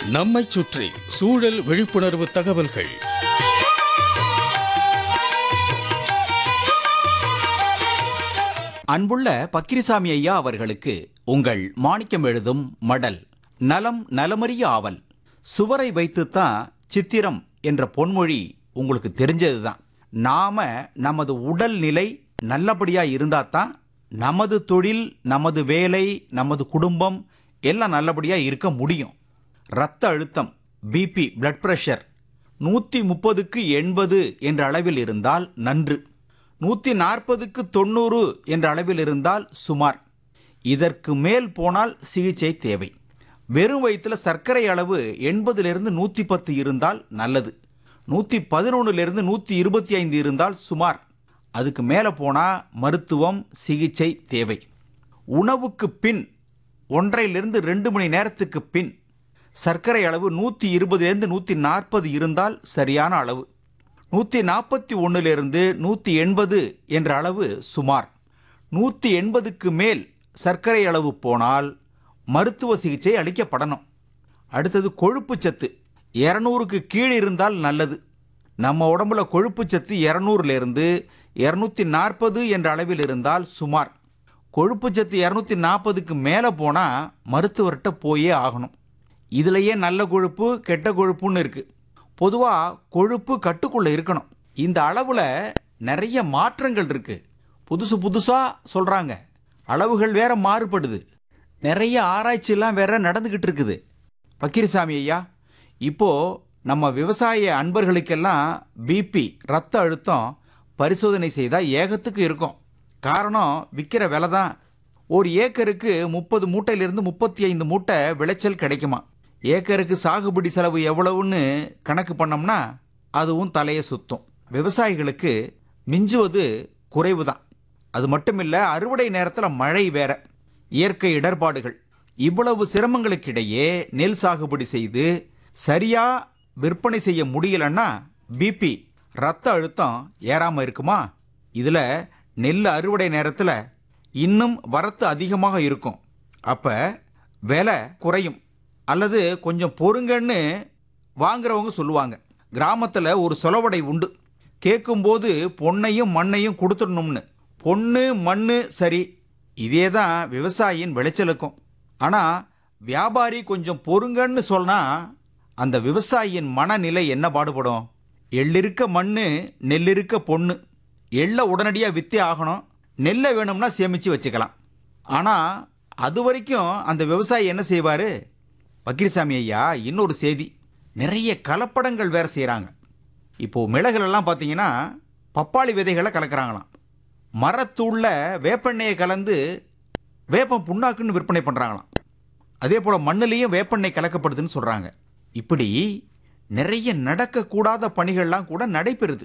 நம்மைச் சுற்றி சூழல் விழிப்புணர்வு தகவல்கள் அன்புள்ள பக்கிரிசாமி ஐயா அவர்களுக்கு உங்கள் மாணிக்கம் எழுதும் மடல் நலம் நலமறிய ஆவல் சுவரை வைத்துத்தான் சித்திரம் என்ற பொன்மொழி உங்களுக்கு தெரிஞ்சதுதான் நாம நமது உடல் நிலை நல்லபடியா இருந்தா தான் நமது தொழில் நமது வேலை நமது குடும்பம் எல்லாம் நல்லபடியா இருக்க முடியும் ரத்த அழுத்தம் பிபி பிளட் பிரஷர் நூற்றி முப்பதுக்கு எண்பது என்ற அளவில் இருந்தால் நன்று நூற்றி நாற்பதுக்கு தொண்ணூறு என்ற அளவில் இருந்தால் சுமார் இதற்கு மேல் போனால் சிகிச்சை தேவை வெறும் வயிற்றுல சர்க்கரை அளவு எண்பதிலிருந்து நூற்றி பத்து இருந்தால் நல்லது நூற்றி பதினொன்னுலேருந்து நூற்றி இருபத்தி ஐந்து இருந்தால் சுமார் அதுக்கு மேலே போனால் மருத்துவம் சிகிச்சை தேவை உணவுக்கு பின் ஒன்றையிலிருந்து ரெண்டு மணி நேரத்துக்கு பின் சர்க்கரை அளவு நூற்றி இருபதுலேருந்து நூற்றி நாற்பது இருந்தால் சரியான அளவு நூற்றி நாற்பத்தி ஒன்றிலிருந்து நூற்றி எண்பது என்ற அளவு சுமார் நூற்றி எண்பதுக்கு மேல் சர்க்கரை அளவு போனால் மருத்துவ சிகிச்சை அளிக்கப்படணும் அடுத்தது கொழுப்பு சத்து இரநூறுக்கு கீழ் இருந்தால் நல்லது நம்ம உடம்புல கொழுப்பு சத்து இரநூறுலேருந்து இரநூத்தி நாற்பது என்ற அளவில் இருந்தால் சுமார் கொழுப்பு சத்து இரநூத்தி நாற்பதுக்கு மேலே போனால் மருத்துவர்கிட்ட போயே ஆகணும் இதுலயே நல்ல கொழுப்பு கெட்ட கொழுப்புன்னு இருக்கு பொதுவாக கொழுப்பு கட்டுக்குள்ளே இருக்கணும் இந்த அளவில் நிறைய மாற்றங்கள் இருக்கு புதுசு புதுசாக சொல்கிறாங்க அளவுகள் வேற மாறுபடுது நிறைய ஆராய்ச்சியெல்லாம் வேற நடந்துக்கிட்டு இருக்குது பக்கீர்சாமி ஐயா இப்போ நம்ம விவசாய அன்பர்களுக்கெல்லாம் பிபி ரத்த அழுத்தம் பரிசோதனை செய்தால் ஏகத்துக்கு இருக்கும் காரணம் விற்கிற விலை தான் ஒரு ஏக்கருக்கு முப்பது மூட்டையிலிருந்து முப்பத்தி ஐந்து மூட்டை விளைச்சல் கிடைக்குமா ஏக்கருக்கு சாகுபடி செலவு எவ்வளவுன்னு கணக்கு பண்ணோம்னா அதுவும் தலையை சுத்தும் விவசாயிகளுக்கு மிஞ்சுவது குறைவு தான் அது மட்டுமில்ல அறுவடை நேரத்தில் மழை வேற இயற்கை இடர்பாடுகள் இவ்வளவு சிரமங்களுக்கிடையே நெல் சாகுபடி செய்து சரியா விற்பனை செய்ய முடியலன்னா பிபி ரத்த அழுத்தம் ஏறாம இருக்குமா இதுல நெல் அறுவடை நேரத்தில் இன்னும் வரத்து அதிகமாக இருக்கும் அப்ப விலை குறையும் அல்லது கொஞ்சம் பொறுங்கன்னு வாங்குறவங்க சொல்லுவாங்க கிராமத்தில் ஒரு சொலவடை உண்டு கேட்கும்போது பொன்னையும் மண்ணையும் கொடுத்துடணும்னு பொண்ணு மண்ணு சரி இதே தான் விவசாயியின் விளைச்சலுக்கும் ஆனால் வியாபாரி கொஞ்சம் பொறுங்கன்னு சொன்னா அந்த விவசாயியின் மனநிலை என்ன பாடுபடும் எள்ளிருக்க மண்ணு நெல்லிருக்க பொண்ணு எள்ளை உடனடியாக வித்தே ஆகணும் நெல்லை வேணும்னா சேமித்து வச்சுக்கலாம் ஆனால் அது வரைக்கும் அந்த விவசாயி என்ன செய்வார் வக்கீல்சாமி ஐயா இன்னொரு செய்தி நிறைய கலப்படங்கள் வேற செய்கிறாங்க இப்போ மிளகுலெல்லாம் பார்த்தீங்கன்னா பப்பாளி விதைகளை கலக்கிறாங்களாம் மரத்தூள்ல வேப்பெண்ணெயை கலந்து வேப்பம் புண்ணாக்குன்னு விற்பனை பண்ணுறாங்களாம் அதே போல் மண்ணுலேயும் வேப்பெண்ணெய் கலக்கப்படுதுன்னு சொல்கிறாங்க இப்படி நிறைய நடக்கக்கூடாத பணிகள்லாம் கூட நடைபெறுது